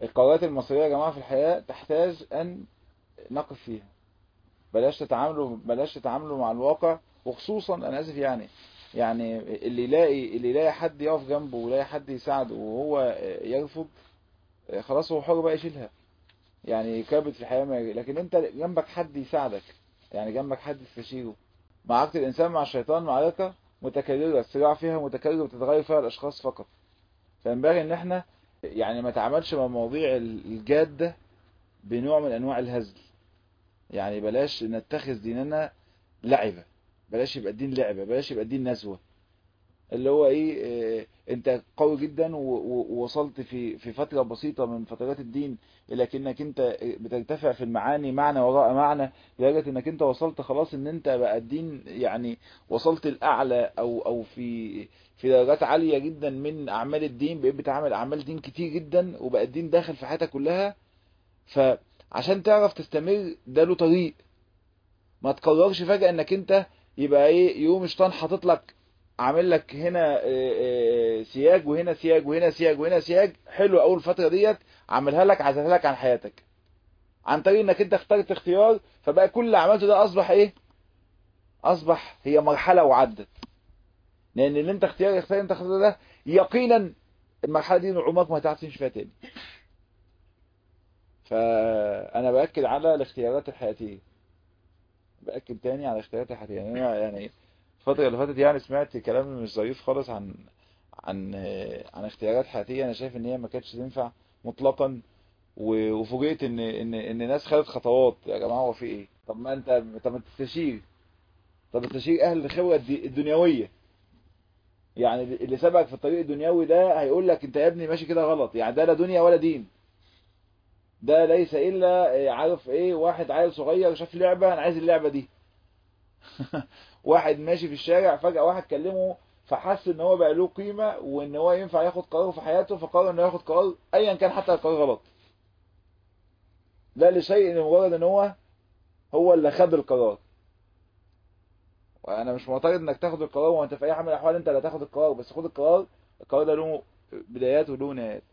القرارات المصيرية يا جماعة في الحياة تحتاج أن نقف فيها بلاش تتعاملوا بلاش تتعاملوا مع الواقع وخصوصا أنا آسف يعني يعني اللي يلاقي اللي يلاقي حد يقف جنبه ويلاقي حد يساعده وهو يرفض خلاص هو حر بقى يشيلها يعني كابت في الحياة ما يجي. لكن انت جنبك حد يساعدك يعني جنبك حد تستشيره معركة الإنسان مع الشيطان معركة متكررة الصراع فيها متكرر وتتغير فيها الأشخاص فقط فينبغي ان احنا يعني ما تعاملش مع مواضيع الجادة بنوع من انواع الهزل يعني بلاش نتخذ ديننا لعبة بلاش يبقى الدين لعبة بلاش يبقى الدين نزوة اللي هو ايه اه انت قوي جدا ووصلت في في فترة بسيطة من فترات الدين لكنك انت بترتفع في المعاني معنى وراء معنى لدرجة انك انت وصلت خلاص ان انت بقى الدين يعني وصلت الاعلى او او في في درجات عالية جدا من اعمال الدين بقيت بتعمل اعمال دين كتير جدا وبقى الدين داخل في حياتك كلها فعشان تعرف تستمر ده له طريق ما تقررش فجأة انك انت يبقى ايه يوم الشيطان حاطط لك عامل لك هنا سياج وهنا سياج وهنا سياج وهنا سياج حلو اول فتره ديت عاملها لك عزلها لك عن حياتك عن طريق انك انت اخترت اختيار فبقى كل اللي عملته ده اصبح ايه اصبح هي مرحله وعدت لان اللي انت اختيار اختيار انت اخترته ده يقينا المرحله دي عمرك ما هتعرف تمشي فيها تاني فانا باكد على الاختيارات الحياتيه باكد تاني على الاختيارات الحياتيه يعني انا يعني الفترة اللي فاتت يعني سمعت كلام مش ظريف خالص عن عن عن اختيارات حياتية انا شايف ان هي ما كانتش تنفع مطلقا وفوجئت ان ان ان ناس خدت خطوات يا جماعة هو في ايه طب ما انت طب ما تستشير طب تستشير اهل الخبرة الدنيوية يعني اللي سبقك في الطريق الدنيوي ده هيقول لك انت يا ابني ماشي كده غلط يعني ده لا دنيا ولا دين ده ليس الا عارف ايه واحد عيل صغير شاف لعبة انا عايز اللعبة دي واحد ماشي في الشارع فجأة واحد كلمه فحس ان هو بقى له قيمة وان هو ينفع ياخد قرار في حياته فقرر انه ياخد قرار ايا كان حتى القرار غلط لا لشيء لمجرد ان هو هو اللي خد القرار وانا مش معترض انك تاخد القرار وانت في اي حال من الاحوال انت اللي هتاخد القرار بس خد القرار القرار ده له بدايات وله نهايات